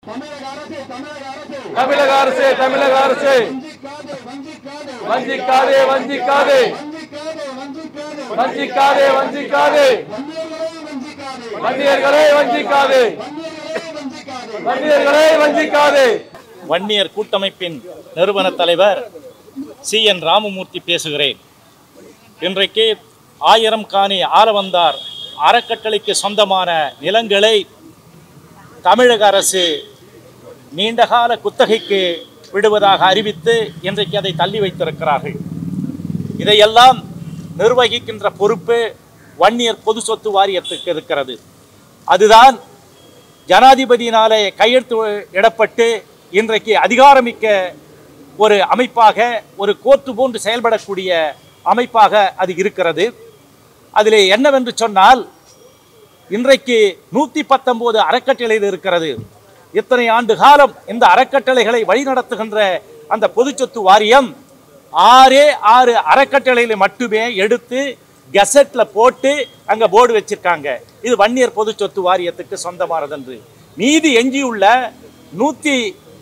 தமிழக அரசு தமிழக அரசு தமிழக அரசு தமிழக அரசு வஞ்சிக்காதே வஞ்சிக்காதே வஞ்சிக்காதே வஞ்சிக்காதே வஞ்சிக்காதே வஞ்சிக்காதே வஞ்சிக்காதே வஞ்சிக்காதே வன்னியர்களை வஞ்சிக்காதே வன்னியர்களை வஞ்சிக்காதே வன்னியர்களை வஞ்சிக்காதே வன்னியர்களை வஞ்சிக்காதே வன்னியர் கூட்டமைப்பின் நிறுவன தலைவர் சி என் ராமமூர்த்தி பேசுகிறேன் இன்றைக்கு ஆயிரம் காணி ஆலவந்தார் அறக்கட்டளைக்கு சொந்தமான நிலங்களை தமிழக அரசு நீண்டகால குத்தகைக்கு விடுவதாக அறிவித்து இன்றைக்கு அதை தள்ளி வைத்திருக்கிறார்கள் இதையெல்லாம் நிர்வகிக்கின்ற பொறுப்பு வன்னியர் பொது சொத்து வாரியத்துக்கு இருக்கிறது அதுதான் ஜனாதிபதியினாலே கையெழுத்து இடப்பட்டு இன்றைக்கு அதிகாரமிக்க ஒரு அமைப்பாக ஒரு கோர்ட்டு போன்று செயல்படக்கூடிய அமைப்பாக அது இருக்கிறது அதிலே என்னவென்று சொன்னால் இன்றைக்கு நூற்றி பத்தொம்போது அறக்கட்டளைகள் இருக்கிறது இத்தனை ஆண்டு காலம் இந்த அறக்கட்டளைகளை வழிநடத்துகின்ற அந்த பொதுச்சொத்து வாரியம் ஆறே ஆறு அறக்கட்டளைகளை மட்டுமே எடுத்து கெசட்ல போட்டு அங்க போர்டு வச்சிருக்காங்க இது வன்னியர் பொதுச்சொத்து வாரியத்துக்கு சொந்தமானதென்று மீதி எஞ்சியுள்ள நூத்தி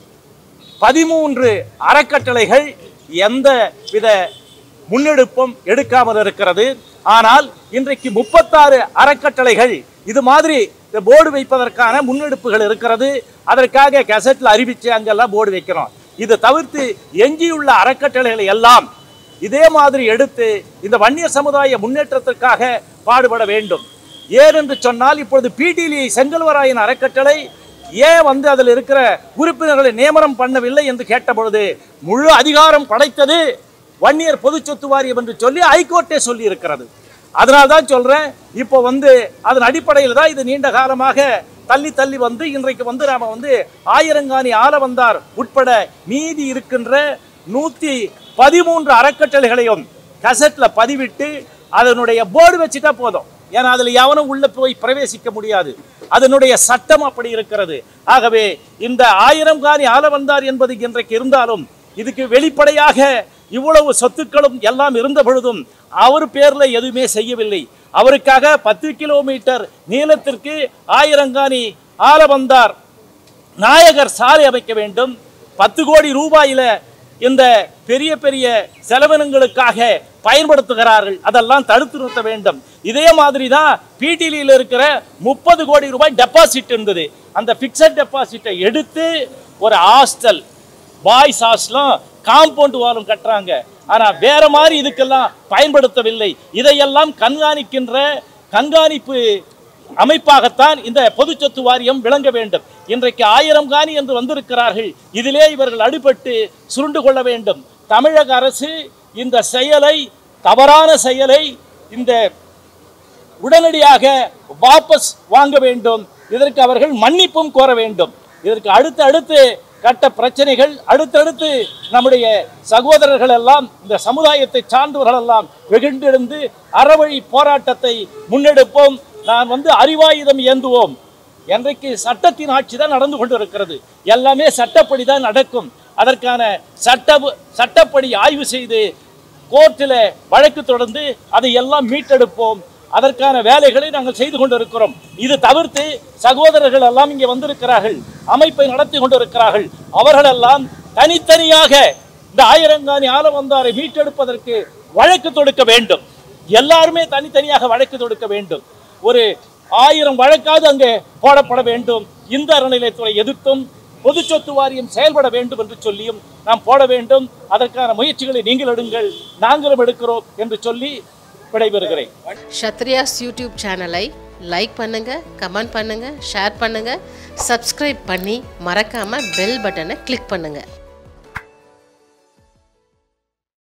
பதிமூன்று அறக்கட்டளைகள் எந்த வித முன்னெடுப்பும் எடுக்காமல் இருக்கிறது ஆனால் இன்றைக்கு முப்பத்தாறு அறக்கட்டளைகள் இது மாதிரி இந்த போர்டு வைப்பதற்கான முன்னெடுப்புகள் இருக்கிறது அதற்காக கெசட்ல அறிவிச்சு அங்கெல்லாம் போர்டு வைக்கிறோம் இது தவிர்த்து எஞ்சியுள்ள அறக்கட்டளைகளை எல்லாம் இதே மாதிரி எடுத்து இந்த வன்னியர் சமுதாய முன்னேற்றத்திற்காக பாடுபட வேண்டும் ஏனென்று சொன்னால் இப்பொழுது பிடிலி செங்கல்வராயன் அறக்கட்டளை ஏன் வந்து அதில் இருக்கிற உறுப்பினர்களை நியமனம் பண்ணவில்லை என்று கேட்டபொழுது முழு அதிகாரம் படைத்தது வன்னியர் பொது சொத்து வாரியம் என்று சொல்லி ஹைகோர்ட்டே சொல்லி இருக்கிறது அதனால தான் சொல்றேன் இப்போ வந்து அதன் அடிப்படையில் தான் இது நீண்ட காலமாக தள்ளி தள்ளி வந்து இன்றைக்கு வந்து நாம வந்து ஆயிரங்காணி ஆலவந்தார் உட்பட மீதி இருக்கின்ற நூத்தி பதிமூன்று அறக்கட்டளைகளையும் கசட்ல பதிவிட்டு அதனுடைய போர்டு வச்சுட்டா போதும் ஏன்னா அதுல எவனும் உள்ள போய் பிரவேசிக்க முடியாது அதனுடைய சட்டம் அப்படி இருக்கிறது ஆகவே இந்த ஆயிரம் காணி ஆலவந்தார் என்பது இன்றைக்கு இருந்தாலும் இதுக்கு வெளிப்படையாக இவ்வளவு சொத்துக்களும் எல்லாம் இருந்த பொழுதும் அவர் பேர்ல எதுவுமே செய்யவில்லை அவருக்காக பத்து கிலோமீட்டர் நீளத்திற்கு ஆயிரங்காணி ஆலவந்தார் நாயகர் சாலை அமைக்க வேண்டும் பத்து கோடி ரூபாயில இந்த பெரிய பெரிய செலவினங்களுக்காக பயன்படுத்துகிறார்கள் அதெல்லாம் தடுத்து நிறுத்த வேண்டும் இதே மாதிரி தான் பிடிலியில் இருக்கிற முப்பது கோடி ரூபாய் டெபாசிட் இருந்தது அந்த பிக்சட் டெபாசிட்டை எடுத்து ஒரு ஹாஸ்டல் பாய்ஸ் ஹாஸ்டலும் காம்பவுண்ட் வாலும் கட்டுறாங்க ஆனா வேற மாதிரி இதுக்கெல்லாம் பயன்படுத்தவில்லை இதையெல்லாம் கண்காணிக்கின்ற கண்காணிப்பு அமைப்பாகத்தான் இந்த பொது சொத்து வாரியம் விளங்க வேண்டும் இன்றைக்கு ஆயிரம் காணி என்று வந்திருக்கிறார்கள் இதிலே இவர்கள் அடிபட்டு சுருண்டு கொள்ள வேண்டும் தமிழக அரசு இந்த செயலை தவறான செயலை இந்த உடனடியாக வாபஸ் வாங்க வேண்டும் இதற்கு அவர்கள் மன்னிப்பும் கோர வேண்டும் இதற்கு அடுத்து அடுத்து கட்ட பிரச்சனைகள் அடுத்தடுத்து நம்முடைய சகோதரர்கள் எல்லாம் இந்த சமுதாயத்தை சார்ந்தவர்கள் எல்லாம் வெகுண்டெழுந்து அறவழி போராட்டத்தை முன்னெடுப்போம் நான் வந்து அறிவாயுதம் ஏந்துவோம் என்றைக்கு சட்டத்தின் ஆட்சி தான் நடந்து கொண்டிருக்கிறது எல்லாமே சட்டப்படி தான் நடக்கும் அதற்கான சட்ட சட்டப்படி ஆய்வு செய்து கோர்ட்டில் வழக்கு தொடர்ந்து அதை எல்லாம் மீட்டெடுப்போம் அதற்கான வேலைகளை நாங்கள் செய்து கொண்டிருக்கிறோம் இது தவிர்த்து சகோதரர்கள் எல்லாம் இங்கே வந்திருக்கிறார்கள் அமைப்பை நடத்தி கொண்டிருக்கிறார்கள் அவர்களெல்லாம் தனித்தனியாக இந்த ஆயிரங்காணி ஆலவந்தாரை மீட்டெடுப்பதற்கு வழக்கு தொடுக்க வேண்டும் எல்லாருமே தனித்தனியாக வழக்கு தொடுக்க வேண்டும் ஒரு ஆயிரம் வழக்காவது அங்கே போடப்பட வேண்டும் இந்த அறநிலையத்துறை எதிர்த்தும் பொது சொத்து வாரியம் செயல்பட வேண்டும் என்று சொல்லியும் நாம் போட வேண்டும் அதற்கான முயற்சிகளை நீங்கள் எடுங்கள் நாங்களும் எடுக்கிறோம் என்று சொல்லி விடைபெறுகிறேன் ஷத்ரியாஸ் யூடியூப் சேனலை லைக் பண்ணுங்க கமெண்ட் பண்ணுங்க ஷேர் பண்ணுங்க சப்ஸ்கிரைப் பண்ணி மறக்காம பெல் பட்டனை கிளிக் பண்ணுங்க